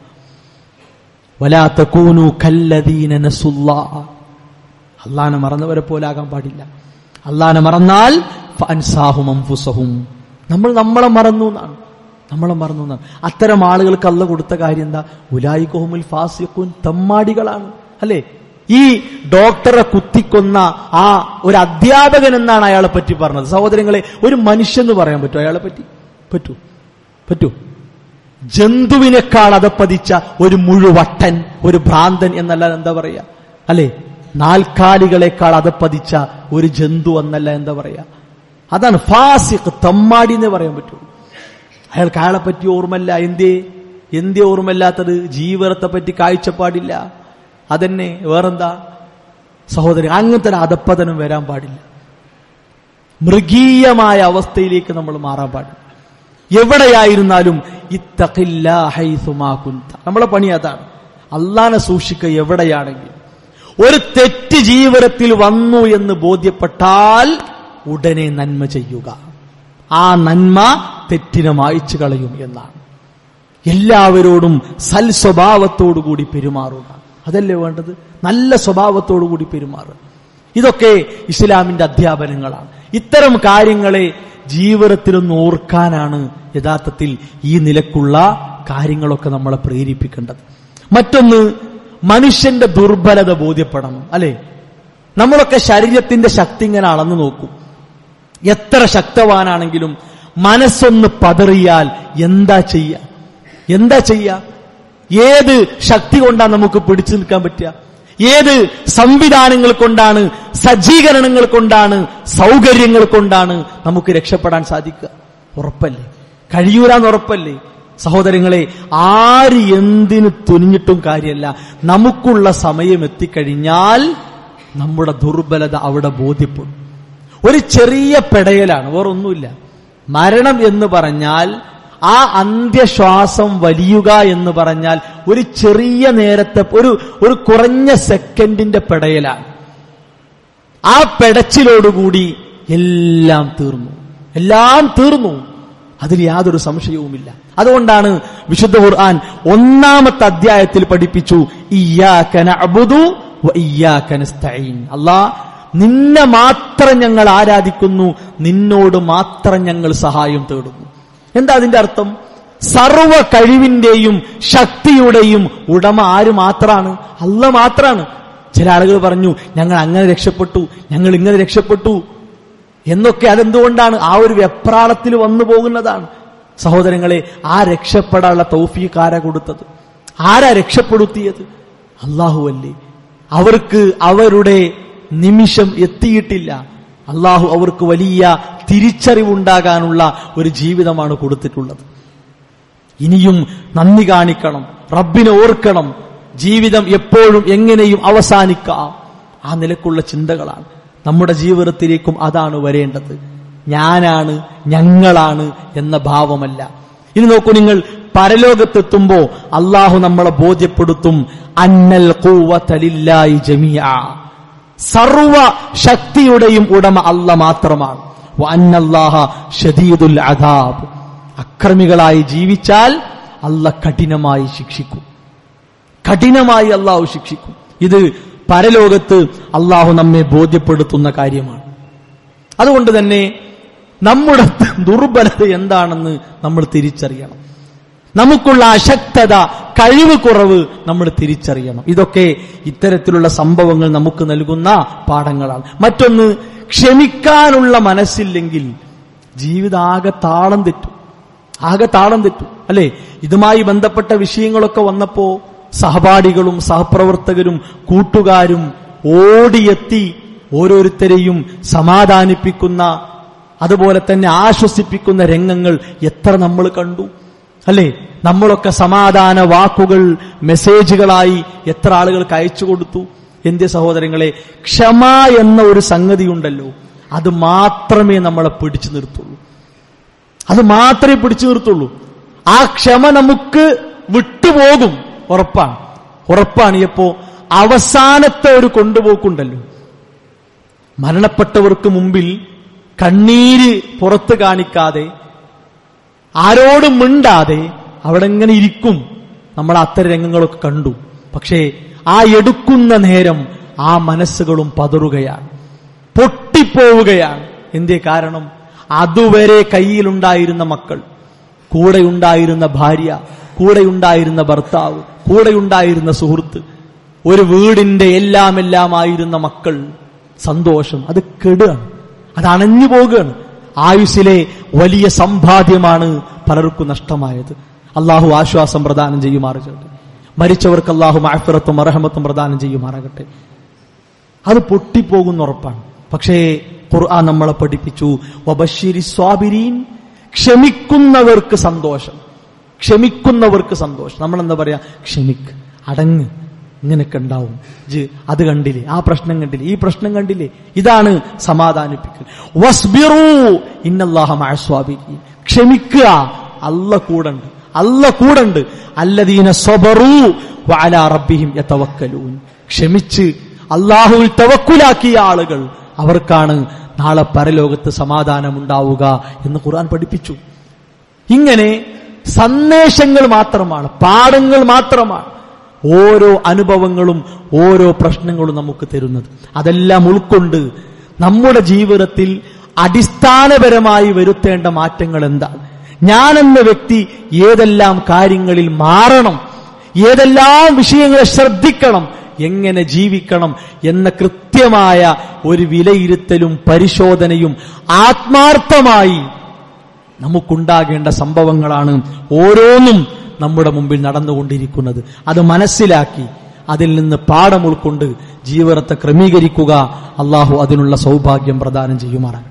S1: വലാത്തക്കൂനു കല്ലദീന നസുല്ലാ അള്ളാനെ മറന്നവരെ പോലാകാൻ പാടില്ല അള്ളാനെ മറന്നാൽ ഫഅൻസാഹും അൻഫുസഹും നമ്മൾ നമ്മളെ മറന്നു എന്നാണ് നമ്മളെ മറന്നു എന്നാണ് അത്തരം ആളുകൾക്ക് അല്ല കൊടുത്ത കാര്യം എന്താ ഉലായിക്കോമുൽ ഫാസിഖൂൻ തമ്മാടികളാണ് അല്ലേ ഈ ഡോക്ടറെ കുത്തിക്കൊന്ന ആ ഒരു അധ്യാപകൻ എന്നാണ് അയാളെ പറ്റി പറഞ്ഞത് സഹോദരങ്ങളെ ഒരു മനുഷ്യന്ന് പറയാൻ പറ്റുമോ അയാളെ പറ്റി പറ്റൂ പറ്റൂ ജന്തുവിനേക്കാൾ അതപ്പതിച്ച ഒരു മുഴുവട്ടൻ ഒരു ഭ്രാന്തൻ എന്നല്ല എന്താ പറയാ അല്ലെ നാൽക്കാലികളെക്കാൾ അതപ്പതിച്ച ഒരു ജന്തു എന്നല്ല എന്താ പറയാ അതാണ് ഫാസിഖ് തമ്മാടി എന്നേ പറയാൻ പറ്റുള്ളൂ അയാൾക്ക് അയാളെ പറ്റി ഓർമ്മല്ല എന്തേ എന്തേ ഓർമ്മല്ലാത്തത് ജീവിതത്തെ പറ്റി കാഴ്ചപ്പാടില്ല അതന്നെ വേറെന്താ സഹോദരൻ അങ്ങനത്തെ ഒരു അധപ്പതനം വരാൻ പാടില്ല മൃഗീയമായ അവസ്ഥയിലേക്ക് നമ്മൾ മാറാൻ പാടില്ല എവിടെയായിരുന്നാലും ഇത്തഖില്ലാ ഹൈസുമാ കുന്ത നമ്മളെ പണി അതാണ് അള്ളാനെ സൂക്ഷിക്കുക എവിടെയാണെങ്കിലും ഒരു തെറ്റ് ജീവിതത്തിൽ വന്നു എന്ന് ബോധ്യപ്പെട്ടാൽ ഉടനെ നന്മ ചെയ്യുക ആ നന്മ തെറ്റിനെ മായ്ച്ചു കളയും എന്നാണ് എല്ലാവരോടും സൽ സ്വഭാവത്തോടുകൂടി പെരുമാറുക അതല്ലേ വേണ്ടത് നല്ല സ്വഭാവത്തോടുകൂടി പെരുമാറുക ഇതൊക്കെ ഇസ്ലാമിന്റെ അധ്യാപനങ്ങളാണ് ഇത്തരം കാര്യങ്ങളെ ജീവിതത്തിലൊന്ന് ഓർക്കാനാണ് യഥാർത്ഥത്തിൽ ഈ നിലക്കുള്ള കാര്യങ്ങളൊക്കെ നമ്മളെ പ്രേരിപ്പിക്കേണ്ടത് മറ്റൊന്ന് മനുഷ്യന്റെ ദുർബലത ബോധ്യപ്പെടണം അല്ലെ നമ്മളൊക്കെ ശരീരത്തിന്റെ ശക്തി ഇങ്ങനെ അളന്നു നോക്കും എത്ര ശക്തവാനാണെങ്കിലും മനസ്സൊന്ന് പതറിയാൽ എന്താ ചെയ്യ എന്താ ചെയ്യ ഏത് ശക്തി കൊണ്ടാണ് നമുക്ക് പിടിച്ചു നിൽക്കാൻ പറ്റുക ഏത് സംവിധാനങ്ങൾ കൊണ്ടാണ് സജ്ജീകരണങ്ങൾ കൊണ്ടാണ് സൗകര്യങ്ങൾ കൊണ്ടാണ് നമുക്ക് രക്ഷപ്പെടാൻ സാധിക്കുക ഉറപ്പല്ലേ കഴിയൂരാന്ന് ഉറപ്പല്ലേ സഹോദരങ്ങളെ ആര് എന്തിന് തുനിഞ്ഞിട്ടും കാര്യമല്ല നമുക്കുള്ള സമയം എത്തിക്കഴിഞ്ഞാൽ നമ്മുടെ ദുർബലത അവിടെ ബോധ്യപ്പെടും ഒരു ചെറിയ പെടയലാണ് വേറൊന്നുമില്ല മരണം എന്ന് പറഞ്ഞാൽ ആ അന്ത്യശ്വാസം വലിയുക എന്ന് പറഞ്ഞാൽ ഒരു ചെറിയ നേരത്തെ ഒരു ഒരു കുറഞ്ഞ സെക്കൻഡിന്റെ പെടയലാണ് ആ പെടച്ചിലോടുകൂടി എല്ലാം തീർന്നു എല്ലാം തീർന്നു അതിൽ യാതൊരു സംശയവുമില്ല അതുകൊണ്ടാണ് വിശുദ്ധ ഖുർആൻ ഒന്നാമത്തെ അധ്യായത്തിൽ പഠിപ്പിച്ചു ഇയ്യാക നഅ്ബുദു വ ഇയ്യാക നസ്തഈൻ അല്ലാ നിന്നെ മാത്രം ഞങ്ങൾ ആരാധിക്കുന്നു നിന്നോട് മാത്രം ഞങ്ങൾ സഹായം തേടുന്നു എന്താ അതിന്റെ അർത്ഥം സർവ കഴിവിന്റെയും ശക്തിയുടെയും ഉടമ ആര് മാത്രാണ് അല്ല മാത്രാണ് ചില ആളുകൾ പറഞ്ഞു ഞങ്ങൾ അങ്ങനെ രക്ഷപ്പെട്ടു ഞങ്ങൾ ഇങ്ങനെ രക്ഷപ്പെട്ടു എന്നൊക്കെ അതെന്തുകൊണ്ടാണ് ആ ഒരു വെപ്രാളത്തിൽ വന്നു പോകുന്നതാണ് സഹോദരങ്ങളെ ആ രക്ഷപ്പെടാനുള്ള തൗഫീഖ് ആരാ കൊടുത്തത് ആരാ രക്ഷപ്പെടുത്തിയത് അള്ളാഹു അല്ലേ അവർക്ക് അവരുടെ നിമിഷം എത്തിയിട്ടില്ല അള്ളാഹു അവർക്ക് വലിയ തിരിച്ചറിവുണ്ടാകാനുള്ള ഒരു ജീവിതമാണ് കൊടുത്തിട്ടുള്ളത് ഇനിയും നന്ദി കാണിക്കണം റബ്ബിനെ ഓർക്കണം ജീവിതം എപ്പോഴും എങ്ങനെയും അവസാനിക്കാം ആ നിലക്കുള്ള ചിന്തകളാണ് നമ്മുടെ ജീവിതത്തിലേക്കും അതാണ് വരേണ്ടത് ഞാനാണ് ഞങ്ങളാണ് എന്ന ഭാവമല്ല ഇനി നോക്കൂ നിങ്ങൾ പരലോകത്തെത്തുമ്പോ അള്ളാഹു നമ്മളെ ബോധ്യപ്പെടുത്തും അന്നൽ കൂവത്തലില്ലായി ജമിയ സർവ ശക്തിയുടെയും ഉടമ അല്ല മാത്രമാണ് അന്നല്ലാഹ ഷദീദുൽ അദാബ് അക്രമികളായി ജീവിച്ചാൽ അല്ല കഠിനമായി ശിക്ഷിക്കും കഠിനമായി അള്ളാഹു ശിക്ഷിക്കും ഇത് പരലോകത്ത് അള്ളാഹു നമ്മെ ബോധ്യപ്പെടുത്തുന്ന കാര്യമാണ് അതുകൊണ്ട് തന്നെ നമ്മുടെ ദുർബലത എന്താണെന്ന് നമ്മൾ തിരിച്ചറിയണം നമുക്കുള്ള അശക്തത കഴിവ് കുറവ് നമ്മൾ തിരിച്ചറിയണം ഇതൊക്കെ ഇത്തരത്തിലുള്ള സംഭവങ്ങൾ നമുക്ക് നൽകുന്ന പാഠങ്ങളാണ് മറ്റൊന്ന് ക്ഷമിക്കാനുള്ള മനസ്സില്ലെങ്കിൽ ജീവിതം ആകെ താളം തെറ്റും ആകെ താളം തെറ്റും അല്ലെ ഇതുമായി ബന്ധപ്പെട്ട വിഷയങ്ങളൊക്കെ വന്നപ്പോ സഹപാഠികളും സഹപ്രവർത്തകരും കൂട്ടുകാരും ഓടിയെത്തി ഓരോരുത്തരെയും സമാധാനിപ്പിക്കുന്ന അതുപോലെ തന്നെ ആശ്വസിപ്പിക്കുന്ന രംഗങ്ങൾ എത്ര നമ്മൾ കണ്ടു അല്ലേ നമ്മളൊക്കെ സമാധാന വാക്കുകൾ മെസ്സേജുകളായി എത്ര ആളുകൾക്ക് അയച്ചു കൊടുത്തു എന്റെ സഹോദരങ്ങളെ ക്ഷമ എന്ന ഒരു സംഗതി ഉണ്ടല്ലോ അത് മാത്രമേ നമ്മളെ പിടിച്ചു നിർത്തുള്ളൂ അത് മാത്രമേ പിടിച്ചു നിർത്തുള്ളൂ ആ ക്ഷമ നമുക്ക് വിട്ടുപോകും ഉറപ്പാണ് ഉറപ്പാണ് എപ്പോ അവസാനത്തെ ഒരു കൊണ്ടുപോക്കുണ്ടല്ലോ മരണപ്പെട്ടവർക്ക് മുമ്പിൽ കണ്ണീര് പുറത്ത് കാണിക്കാതെ ആരോടും മിണ്ടാതെ അവിടെ എങ്ങനെ ഇരിക്കും നമ്മൾ അത്തരം രംഗങ്ങളൊക്കെ കണ്ടു പക്ഷേ ആ എടുക്കുന്ന നേരം ആ മനസ്സുകളും പതറുകയാണ് പൊട്ടിപ്പോവുകയാണ് എന്തേ കാരണം അതുവരെ കയ്യിലുണ്ടായിരുന്ന മക്കൾ കൂടെയുണ്ടായിരുന്ന ഭാര്യ കൂടെയുണ്ടായിരുന്ന ഭർത്താവ് കൂടെയുണ്ടായിരുന്ന സുഹൃത്ത് ഒരു വീടിന്റെ എല്ലാം എല്ലാമായിരുന്ന മക്കൾ സന്തോഷം അത് കെടുകയാണ് അത് അണഞ്ഞു പോകുകയാണ് ആയുസ്സിലെ വലിയ സമ്പാദ്യമാണ് പലർക്കും നഷ്ടമായത് അള്ളാഹു ആശ്വാസം പ്രദാനം ചെയ്യുമാറാകട്ടെ മരിച്ചവർക്ക് അള്ളാഹു മാഫിറത്തും അർഹമത്തും പ്രദാനം ചെയ്യുമാറാകട്ടെ അത് പൊട്ടിപ്പോകുന്ന ഉറപ്പാണ് പക്ഷേ ഖുർആൻ നമ്മളെ പഠിപ്പിച്ചു വബശ്ശിരി സ്വാബിരീൻ ക്ഷമിക്കുന്നവർക്ക് സന്തോഷം ക്ഷമിക്കുന്നവർക്ക് സന്തോഷം നമ്മൾ എന്താ പറയാ ക്ഷമിക്ക് അടങ്ങ് ഇങ്ങനെയൊക്കെ ഉണ്ടാവും ജ് അത് കണ്ടില്ലേ ആ പ്രശ്നം കണ്ടില്ലേ ഈ പ്രശ്നം കണ്ടില്ലേ ഇതാണ് സമാധാനിപ്പിക്കൽ വസ്ബിറു ഇന്നല്ലാഹ മഴസ്വാബിരി ക്ഷമിക്കുക അല്ല കൂടണ്ട് അല്ല കൂടണ്ട് അല്ലദീന സ്വബറു വഅല റബ്ബിഹിം യതവക്കലൂൻ ക്ഷമിച്ച് അള്ളാഹുവിൽ തവക്കുലാക്കിയ ആളുകൾ അവർക്കാണ് നാളെ പരലോകത്ത് സമാധാനം ഉണ്ടാവുക എന്ന് ഖുർആൻ പഠിപ്പിച്ചു ഇങ്ങനെ സന്ദേശങ്ങൾ മാത്രമാണ് പാഠങ്ങൾ മാത്രമാണ് ഓരോ അനുഭവങ്ങളും ഓരോ പ്രശ്നങ്ങളും നമുക്ക് തരുന്നത് അതെല്ലാം ഉൾക്കൊണ്ട് നമ്മുടെ ജീവിതത്തിൽ അടിസ്ഥാനപരമായി വരുത്തേണ്ട മാറ്റങ്ങൾ എന്താണ് ഞാനെന്ന വ്യക്തി ഏതെല്ലാം കാര്യങ്ങളിൽ മാറണം ഏതെല്ലാം വിഷയങ്ങളെ ശ്രദ്ധിക്കണം എങ്ങനെ ജീവിക്കണം എന്ന കൃത്യമായ ഒരു വിലയിരുത്തലും പരിശോധനയും ആത്മാർത്ഥമായി നമുക്കുണ്ടാകേണ്ട സംഭവങ്ങളാണ് ഓരോന്നും നമ്മുടെ മുമ്പിൽ നടന്നുകൊണ്ടിരിക്കുന്നത് അത് മനസ്സിലാക്കി അതിൽ നിന്ന് പാഠം ഉൾക്കൊണ്ട് ജീവിതത്തെ ക്രമീകരിക്കുക അള്ളാഹു അതിനുള്ള സൗഭാഗ്യം പ്രദാനം ചെയ്യുമാറാകട്ടെ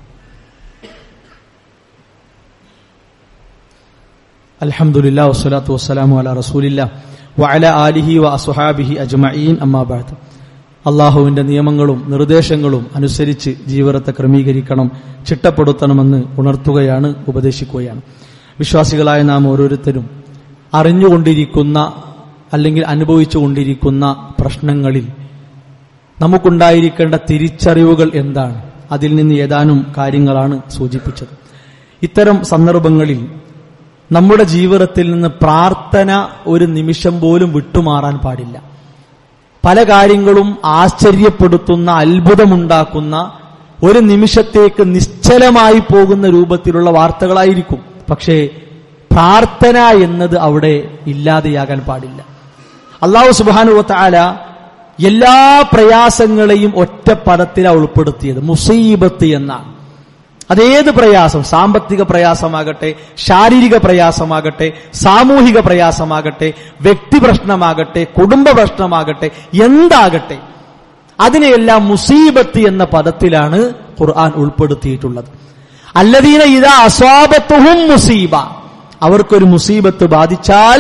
S1: അൽഹംദുലില്ലാ വസ്സലാത്തു വസ്സലാമു അല റസൂലില്ല വഅല ആലിഹി വ അസ്ഹാബിഹി അജ്മഈൻ അമ്മാ ബഅദ് അള്ളാഹുവിന്റെ നിയമങ്ങളും നിർദ്ദേശങ്ങളും അനുസരിച്ച് ജീവിതത്തെ ക്രമീകരിക്കണം ചിട്ടപ്പെടുത്തണമെന്ന് ഉണർത്തുകയാണ് ഉപദേശിക്കുകയാണ് വിശ്വാസികളായ നാം ഓരോരുത്തരും അറിഞ്ഞുകൊണ്ടിരിക്കുന്ന അല്ലെങ്കിൽ അനുഭവിച്ചുകൊണ്ടിരിക്കുന്ന പ്രശ്നങ്ങളിൽ നമുക്കുണ്ടായിരിക്കേണ്ട തിരിച്ചറിവുകൾ എന്താണ് അതിൽ നിന്ന് ഏതാനും കാര്യങ്ങളാണ് സൂചിപ്പിച്ചത് ഇത്തരം സന്ദർഭങ്ങളിൽ നമ്മുടെ ജീവിതത്തിൽ നിന്ന് പ്രാർത്ഥന ഒരു നിമിഷം പോലും വിട്ടുമാറാൻ പാടില്ല പല കാര്യങ്ങളും ആശ്ചര്യപ്പെടുത്തുന്ന അത്ഭുതമുണ്ടാക്കുന്ന ഒരു നിമിഷത്തേക്ക് നിശ്ചലമായി പോകുന്ന രൂപത്തിലുള്ള വാർത്തകളായിരിക്കും പക്ഷേ പ്രാർത്ഥന എന്നത് അവിടെ ഇല്ലാതെയാകാൻ പാടില്ല അള്ളാഹു സുബാനുവത്താല എല്ലാ പ്രയാസങ്ങളെയും ഒറ്റ പദത്തിലാണ് ഉൾപ്പെടുത്തിയത് മുസീബത്ത് എന്നാണ് അതേത് പ്രയാസം സാമ്പത്തിക പ്രയാസമാകട്ടെ ശാരീരിക പ്രയാസമാകട്ടെ സാമൂഹിക പ്രയാസമാകട്ടെ വ്യക്തി പ്രശ്നമാകട്ടെ കുടുംബ പ്രശ്നമാകട്ടെ എന്താകട്ടെ അതിനെയെല്ലാം മുസീബത്ത് എന്ന പദത്തിലാണ് ഖുർആൻ ഉൾപ്പെടുത്തിയിട്ടുള്ളത് അല്ലദീന ഇതാ അസ്വാബത്തുഹും മുസീബ അവർക്കൊരു മുസീബത്ത് ബാധിച്ചാൽ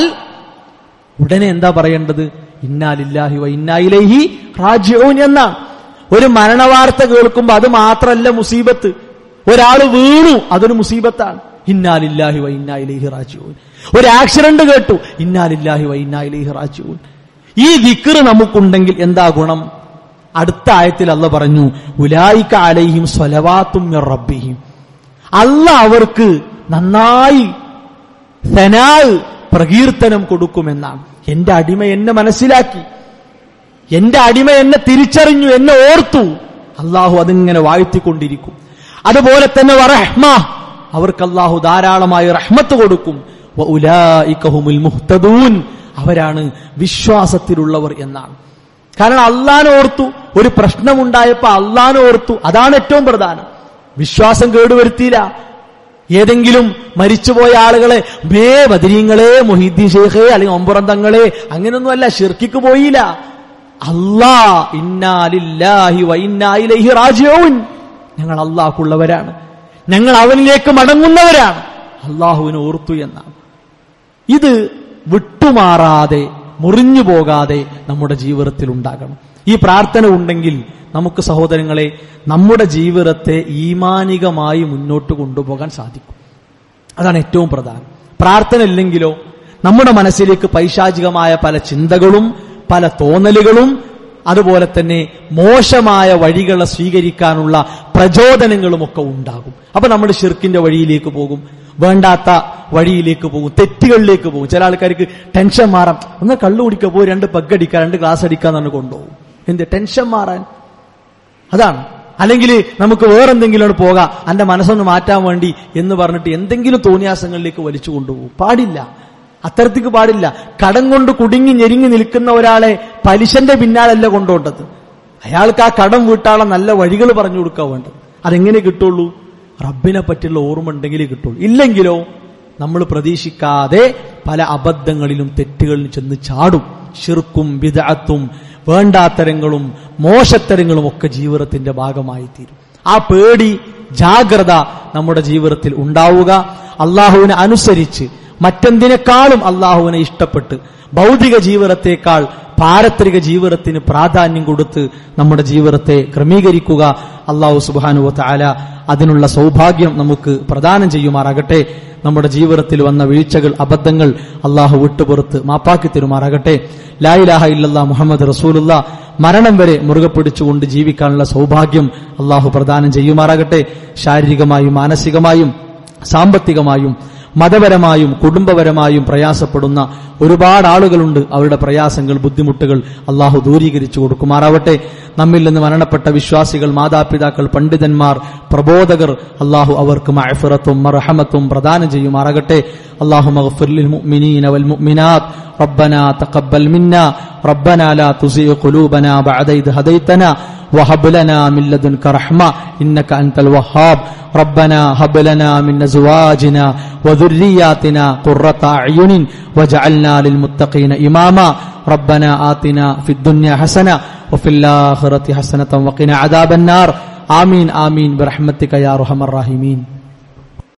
S1: ഉടനെ എന്താ പറയേണ്ടത് ഇന്നാലില്ലാഹി വ ഇന്നായിലേഹി റാജിഊൻ എന്നാണ് ഒരു മരണവാർത്ത കേൾക്കുമ്പോൾ അത് മാത്രമല്ല മുസീബത്ത് ഒരാൾ വീണു അതൊരു മുസീബത്താണ് ഇന്നാലില്ലാഹി വ ഇന്നായിലേഹി റാജിഊൻ ഒരു ആക്സിഡന്റ് കേട്ടു ഇന്നാലില്ലാഹി വ ഇന്നായിലേഹി റാജിഊൻ ഈ ദിക്ർ നമുക്കുണ്ടെങ്കിൽ എന്താ ഗുണം അടുത്ത ആയത്തിൽ അല്ല പറഞ്ഞു ഉലായിക്ക അലൈഹിം സ്വലവാത്തും മിർ റബ്ബിഹിം അല്ല അവർക്ക് നന്നായി സനാ പ്രകീർത്തനം കൊടുക്കുമെന്നാണ് എന്റെ അടിമ എന്നെ മനസ്സിലാക്കി എന്റെ അടിമ എന്നെ തിരിച്ചറിഞ്ഞു എന്നെ ഓർത്തു അള്ളാഹു അതിങ്ങനെ വാഴ്ത്തിക്കൊണ്ടിരിക്കും അതുപോലെ തന്നെ വറഹ്മ അവർക്ക് അള്ളാഹു ധാരാളമായി റഹ്മത്ത് കൊടുക്കും വഉലായിക ഹുമുൽ മുഹ്തദൂൻ അവരാണ് വിശ്വാസത്തിലുള്ളവർ എന്നാണ് കാരണം അള്ളാനെ ഓർത്തു ഒരു പ്രശ്നമുണ്ടായപ്പോ അള്ളാനെ ഓർത്തു അതാണ് ഏറ്റവും പ്രധാനം വിശ്വാസം കേടുവരുത്തിയില്ല ഏതെങ്കിലും മരിച്ചുപോയ ആളുകളെ മേ ബദരീങ്ങളെ മൊഹീദ്ദീൻ ഷെയ്ഖെ അല്ലെങ്കിൽ ഒമ്പുറം തങ്ങളെ അങ്ങനെയൊന്നുമല്ല ഷിർക്കിക്ക് പോയില്ല അല്ലാ ഇന്നാലില്ലാഹി വൈന്നായിലേഹി റാജിഊൻ ഞങ്ങൾ അള്ളാഹ്ക്കുള്ളവരാണ് ഞങ്ങൾ അവനിലേക്ക് മടങ്ങുന്നവരാണ് അള്ളാഹുവിനെ ഓർത്തു എന്നാണ് ഇത് വിട്ടുമാറാതെ മുറിഞ്ഞു പോകാതെ നമ്മുടെ ജീവിതത്തിൽ ഉണ്ടാകണം ഈ പ്രാർത്ഥന ഉണ്ടെങ്കിൽ നമുക്ക് സഹോദരങ്ങളെ നമ്മുടെ ജീവിതത്തെ ഈമാനികമായി മുന്നോട്ട് കൊണ്ടുപോകാൻ സാധിക്കും അതാണ് ഏറ്റവും പ്രധാനം പ്രാർത്ഥന ഇല്ലെങ്കിലോ നമ്മുടെ മനസ്സിലേക്ക് പൈശാചികമായ പല ചിന്തകളും പല തോന്നലുകളും അതുപോലെ തന്നെ മോശമായ വഴികളെ സ്വീകരിക്കാനുള്ള പ്രചോദനങ്ങളും ഒക്കെ ഉണ്ടാകും അപ്പൊ നമ്മൾ ഷിർക്കിന്റെ വഴിയിലേക്ക് പോകും വേണ്ടാത്ത വഴിയിലേക്ക് പോകും തെറ്റുകളിലേക്ക് പോകും ചില ആൾക്കാർക്ക് ടെൻഷൻ മാറാം ഒന്ന് കള്ളു കുടിക്കുക പോയി രണ്ട് പഗ്ഗടിക്കുക രണ്ട് ഗ്ലാസ് അടിക്കാൻ തന്നെ കൊണ്ടുപോകും എന്ത് ടെൻഷൻ മാറാൻ അതാണ് അല്ലെങ്കിൽ നമുക്ക് വേറെന്തെങ്കിലും പോകാം എന്റെ മനസ്സൊന്ന് മാറ്റാൻ വേണ്ടി എന്ന് പറഞ്ഞിട്ട് എന്തെങ്കിലും തോന്നിയാസങ്ങളിലേക്ക് വലിച്ചു കൊണ്ടുപോകും പാടില്ല അത്തരത്തിക്ക് പാടില്ല കടം കൊണ്ട് കുടുങ്ങി ഞെരുങ്ങി നിൽക്കുന്ന ഒരാളെ പലിശന്റെ പിന്നാലല്ല കൊണ്ടുപോണ്ടത് അയാൾക്ക് ആ കടം വീട്ടാളെ നല്ല വഴികൾ പറഞ്ഞു കൊടുക്കാൻ വേണ്ടത് അതെങ്ങനെ കിട്ടുള്ളൂ റബ്ബിനെ പറ്റിയുള്ള ഓർമ്മ ഉണ്ടെങ്കിലേ കിട്ടുള്ളൂ ഇല്ലെങ്കിലോ നമ്മൾ പ്രതീക്ഷിക്കാതെ പല അബദ്ധങ്ങളിലും തെറ്റുകളിലും ചെന്ന് ചാടും ഷിർക്കും വിദഅത്തും വേണ്ടാത്തരങ്ങളും മോശത്തരങ്ങളും ഒക്കെ ജീവിതത്തിന്റെ ഭാഗമായി തീരും ആ പേടി ജാഗ്രത നമ്മുടെ ജീവിതത്തിൽ ഉണ്ടാവുക അള്ളാഹുവിനെ അനുസരിച്ച് മറ്റെന്തിനേക്കാളും അള്ളാഹുവിനെ ഇഷ്ടപ്പെട്ട് ഭൗതിക ജീവിതത്തെക്കാൾ പാരത്രിക ജീവിതത്തിന് പ്രാധാന്യം കൊടുത്ത് നമ്മുടെ ജീവിതത്തെ ക്രമീകരിക്കുക അള്ളാഹു സുബാനുവ താല അതിനുള്ള സൗഭാഗ്യം നമുക്ക് പ്രദാനം ചെയ്യുമാറാകട്ടെ നമ്മുടെ ജീവിതത്തിൽ വന്ന വീഴ്ചകൾ അബദ്ധങ്ങൾ അള്ളാഹു വിട്ടുപുറത്ത് മാപ്പാക്കി തരുമാറാകട്ടെ ലായിലാഹ ഇല്ലല്ലാ മുഹമ്മദ് റസൂലുള്ള മരണം വരെ മുറുകെ പിടിച്ചുകൊണ്ട് ജീവിക്കാനുള്ള സൗഭാഗ്യം അള്ളാഹു പ്രദാനം ചെയ്യുമാറാകട്ടെ ശാരീരികമായും മാനസികമായും സാമ്പത്തികമായും മതപരമായും കുടുംബപരമായും പ്രയാസപ്പെടുന്ന ഒരുപാട് ആളുകളുണ്ട് അവരുടെ പ്രയാസങ്ങൾ ബുദ്ധിമുട്ടുകൾ അള്ളാഹു ദൂരീകരിച്ചു കൊടുക്കുമാറാവട്ടെ നമ്മിൽ നിന്ന് മരണപ്പെട്ട വിശ്വാസികൾ മാതാപിതാക്കൾ പണ്ഡിതന്മാർ പ്രബോധകർ അള്ളാഹു അവർക്ക് മഅഫിറത്തും മർഹമത്തും പ്രദാനം ചെയ്യുമാറാകട്ടെ അള്ളാഹു മഗ്ഫിർ ലിൽ മുഅ്മിനീന വൽ മുഅ്മിനാത്ത് ربنا تقبل منا ربنا لا تزغ قلوبنا بعد إذ هديتنا وهب لنا من لدنك رحمة إنك أنت الوهاب ربنا هب لنا من أزواجنا وذرياتنا قرة أعين وجعلنا للمتقين إماما ربنا آتنا في الدنيا حسنة وفي الآخرة حسنة وقنا عذاب النار آمين آمين برحمتك يا أرحم الراحمين